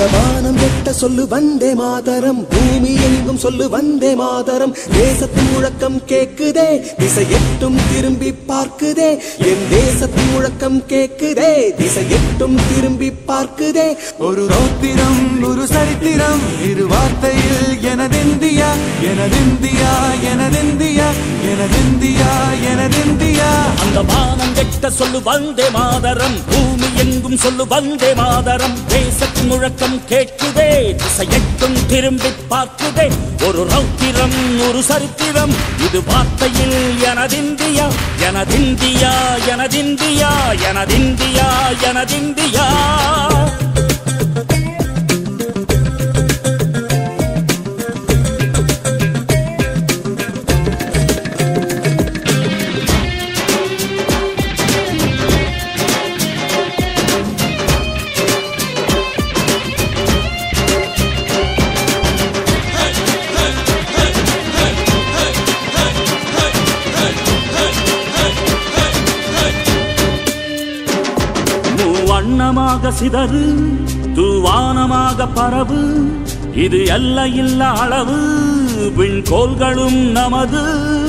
அந்த வானம் எட்ட சொல்லு வந்தே மாதரம் பூமி எங்கும் சொல்லு வந்தே மாதரம் தேசத்தின் முழக்கம் கேக்குதே திசை எட்டும் திரும்பி பார்க்குதே என் தேசத்தின் முழக்கம் கேக்குதே திசை எட்டும் திரும்பி பார்க்குதே ஒரு ரௌத்திரம் ஒரு சரித்திரம் இரு வார்த்தையில் எனதிந்தியா எனதிந்தியா எனதிந்தியா எனதிந்தியா எனதிந்தியா அந்த வானம் எட்ட சொல்லு வந்தே மாதரம் பூமி எங்கும் சொல்லு வந்தே மாதரம் தேசத்தின் முழக்கம் கேட்குதே திசையெட்டும் திரும்பி பார்க்குதே ஒரு ரௌத்திரம் ஒரு சரித்திரம் இது வார்த்தையில் எனதிந்தியா எனதிந்தியா எனதிந்தியா எனதிந்தியா எனதிந்தியா மூவண்ணமாக சிதறு தூவானமாக பரவு இது எல்லையில்ல அளவு விண்கோள்களும் நமது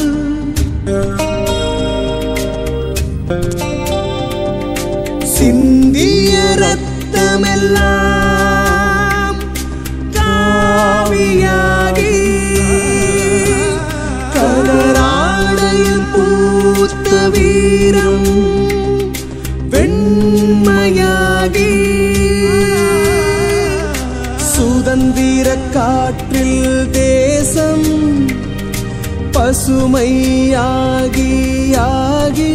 சிந்திய ரத்தமெல்லாம் காவியாகி கலராடையில் பூத்த வீரம் வெண்மையாகி சுதந்திர காற்றில் தேசம் பசுமையாகி ஆகி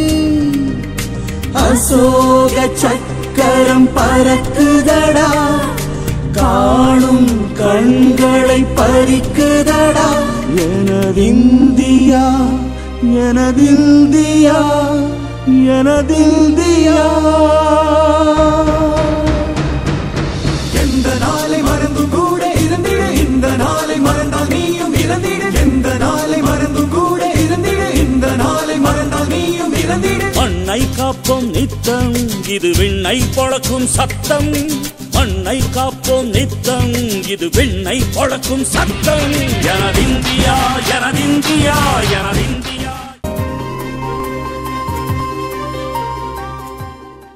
அசோக சக்கரம் பறக்குதடா காணும் கண்களை பறிக்குதடா எனதிந்தியா எனதிந்தியா எனதிந்தியா எந்த நாளை மறந்தும் கூட இருந்திட இந்த நாளை மறந்தால் நீயும் இறந்திட எந்த நாளை மறந்தும் கூட இருந்திட இந்த நாளை மறந்தால் நீயும் இறந்திட மண்ணை காப்போம் நித்தம் இது விண்ணை பொழக்கும் சத்தம் மண்ணை காப்போம் நித்தம் இது விண்ணை பொழக்கும் சத்தம் எனதிந்தியா எனதிந்தியா எனது